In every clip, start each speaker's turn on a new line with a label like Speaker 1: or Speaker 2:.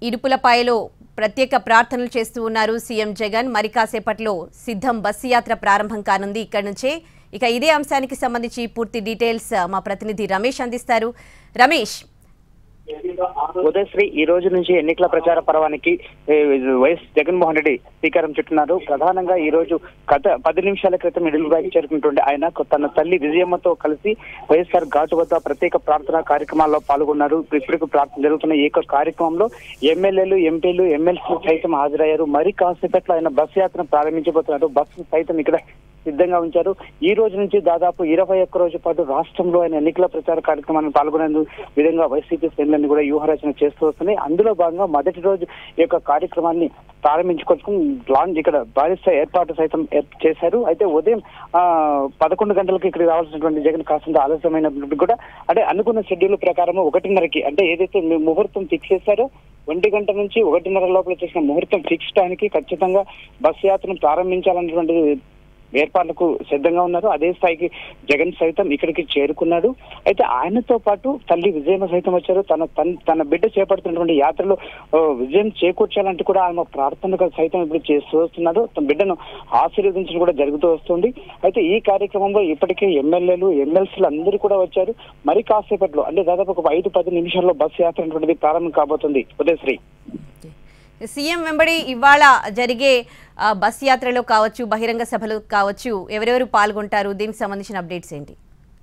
Speaker 1: ఇడుపులపాయలో ప్రత్యేక ప్రార్థనలు చేస్తూ ఉన్నారు సీఎం జగన్ మరి కాసేపట్లో సిద్ధం బస్సు యాత్ర ప్రారంభం కానుంది ఇక్కడి నుంచే ఇక ఇదే అంశానికి సంబంధించి పూర్తి డీటెయిల్స్ మా ప్రతినిధి రమేష్ అందిస్తారు రమేష్
Speaker 2: ఉదయశ్రీ ఈ రోజు నుంచి ఎన్నికల ప్రచార పర్వానికి ఏ, వైఎస్ జగన్మోహన్ రెడ్డి శ్రీకారం చుట్టున్నారు ప్రధానంగా ఈ రోజు గత పది నిమిషాల క్రితం ఇడుగుబాయికి చేరుకుంటుండే ఆయన తన తల్లి విజయమ్మతో కలిసి వైఎస్ఆర్ ఘాటు వద్ద ప్రత్యేక ప్రార్థనా కార్యక్రమాల్లో పాల్గొన్నారు ఇప్పటికి ప్రార్థన జరుగుతున్న ఈ యొక్క కార్యక్రమంలో ఎమ్మెల్యేలు ఎంపీలు ఎమ్మెల్సీలు సైతం హాజరయ్యారు మరి కాసేపట్లో ఆయన బస్సు యాత్రను ప్రారంభించబోతున్నారు బస్సు సైతం ఇక్కడ సిద్ధంగా ఉంచారు ఈ రోజు నుంచి దాదాపు ఇరవై ఒక్క రోజు పాటు రాష్ట్రంలో ఆయన ఎన్నికల ప్రచార కార్యక్రమాన్ని పాల్గొనేందుకు విధంగా వైసీపీ శ్రేణులన్నీ కూడా వ్యూహరచన చేస్తూ వస్తున్నాయి అందులో భాగంగా మొదటి రోజు ఈ యొక్క కార్యక్రమాన్ని ప్రారంభించుకొని లాంచ్ ఇక్కడ భారీ స్థాయి ఏర్పాటు సైతం ఏర్ప- చేశారు అయితే ఉదయం ఆ పదకొండు గంటలకు ఇక్కడికి రావాల్సినటువంటి జగన్ కాస్తంత ఆలస్యమైనప్పటికీ కూడా అంటే అనుకున్న షెడ్యూల్ ప్రకారం ఒకటిన్నరకి అంటే ఏదైతే మీ ముహూర్తం ఫిక్స్ చేశారో ఒంటి గంట నుంచి ఒకటిన్నర లోపల చేసిన ముహూర్తం ఫిక్స్ టైంకి ఖచ్చితంగా బస్ యాత్రను ప్రారంభించాలన్నటువంటి ఏర్పాట్లకు సిద్ధంగా ఉన్నారు అదే స్థాయికి జగన్ సైతం ఇక్కడికి చేరుకున్నాడు అయితే ఆయనతో పాటు తల్లి విజయమ్మ సైతం వచ్చారు తన తన- తన బిడ్డ చేపడుతున్నటువంటి యాత్రలో ఓ, విజయం చేకూర్చాలంటూ కూడా ఆమె ప్రార్థనగా సైతం ఇప్పుడు చేస్తూ వస్తున్నారు తన బిడ్డను ఆశీర్వదించడం కూడా జరుగుతూ వస్తుంది అయితే ఈ కార్యక్రమంలో ఇప్పటికే ఎమ్మెల్యేలు ఎమ్మెల్సీలు అందరూ కూడా వచ్చారు మరి కాసేపట్లో అంటే దాదాపు ఒక ఐదు పది నిమిషాల్లో బస్సు యాత్ర అనేటువంటిది ప్రారంభం కాబోతుంది ఉదయశ్రీ
Speaker 1: సీఎం వెంబడి ఇవాళ జరిగే ఆ, బస్ యాత్రలో కావచ్చు బహిరంగ సభలు కావచ్చు ఎవరెవరు పాల్గొంటారు దీనికి సంబంధించిన అప్డేట్స్ ఏంటి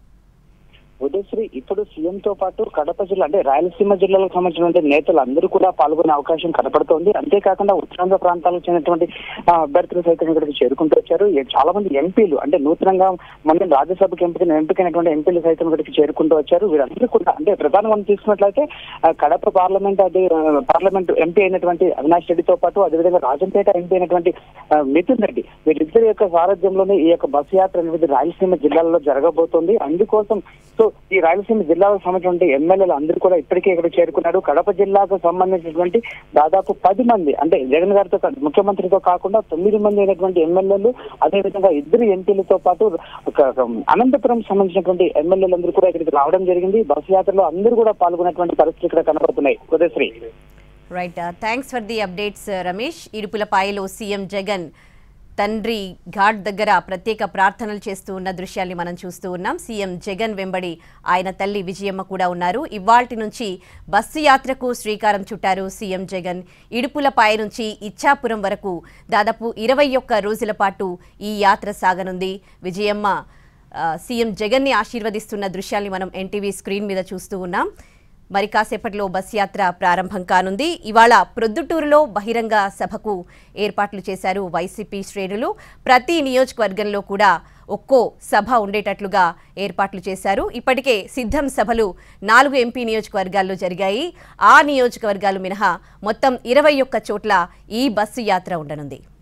Speaker 2: ఉదయశ్రీ ఇప్పుడు సీఎం తో పాటు కడప జిల్లా అంటే రాయలసీమ జిల్లాలకు సంబంధించినటువంటి నేతలు అందరూ కూడా పాల్గొనే అవకాశం కనపడుతోంది అంతేకాకుండా ఉత్తరాంధ్ర ప్రాంతాలకు చెందినటువంటి ఆ, అభ్యర్థులు సైతం ఇక్కడికి చేరుకుంటూ వచ్చారు ఏ- చాలా మంది ఎంపీలు అంటే నూతనంగా మొన్న రాజ్యసభకు ఎంపిక ఎంపికైనటువంటి ఎంపీలు సైతం ఇక్కడికి చేరుకుంటూ వచ్చారు వీరందరూ కూడా అంటే ప్రధానంగా మనం తీసుకున్నట్లయితే ఆ, కడప పార్లమెంట్ అది ఆ, పార్లమెంట్ ఎంపీ అయినటువంటి అవినాష్ రెడ్డితో పాటు అదేవిధంగా రాజంపేట ఎంపీ అయినటువంటి ఆ, మిథున్ రెడ్డి వీరిద్దరి యొక్క సారథ్యంలోనే ఈ యొక్క బస్సు యాత్ర అనేది రాయలసీమ జిల్లాల్లో జరగబోతోంది అందుకోసం సో ఈ రాయలసీమ జిల్లాకు సంబంధించినటువంటి ఎమ్మెల్యేలు అందరూ కూడా ఇప్పటికే ఇక్కడ చేరుకున్నారు కడప జిల్లాకు సంబంధించినటువంటి దాదాపు పది మంది అంటే జగన్ గారితో కా- ముఖ్యమంత్రితో కాకుండా తొమ్మిది మంది అయినటువంటి ఎమ్మెల్యేలు అదేవిధంగా ఇద్దరు ఎంపీలతో పాటు ఒక ఒక అనంతపురం సంబంధించినటువంటి ఎమ్మెల్యేలందరూ కూడా ఇక్కడికి రావడం జరిగింది బస్సు యాత్రలో అందరూ కూడా పాల్గొనేటువంటి పరిస్థితులు ఇక్కడ కనబడుతున్నాయి Udayasri
Speaker 1: right thanks for the updates Ramesh ఇరుపులపాయలో సీఎం జగన్ తండ్రి ఘాట్ దగ్గర ప్రత్యేక ప్రార్థనలు చేస్తూ ఉన్న దృశ్యాల్ని మనం చూస్తూ ఉన్నాం సీఎం జగన్ వెంబడి ఆయన తల్లి విజయమ్మ కూడా ఉన్నారు ఇవాల్టి నుంచి బస్సు యాత్రకు శ్రీకారం చుట్టారు సీఎం జగన్ ఇడుపులపాయ నుంచి ఇచ్చాపురం వరకు దాదాపు ఇరవై ఒక్క రోజుల పాటు ఈ యాత్ర సాగనుంది విజయమ్మ ఆ, సీఎం జగన్ని ఆశీర్వదిస్తున్న దృశ్యాల్ని మనం ఎన్టీవీ స్క్రీన్ మీద చూస్తూ ఉన్నాం మరి కాసేపట్లో బస్ యాత్ర ప్రారంభం కానుంది ఇవాళ ప్రొద్దుటూరులో బహిరంగ సభకు ఏర్పాట్లు చేశారు వైసీపీ శ్రేణులు ప్రతి నియోజకవర్గంలో కూడా ఒక్కో సభ ఉండేటట్లుగా ఏర్పాట్లు చేశారు ఇప్పటికే సిద్ధం సభలు నాలుగు ఎంపీ నియోజకవర్గాల్లో జరిగాయి ఆ నియోజకవర్గాలు మినహా మొత్తం ఇరవై ఒక్క చోట్ల ఈ బస్సు యాత్ర ఉండనుంది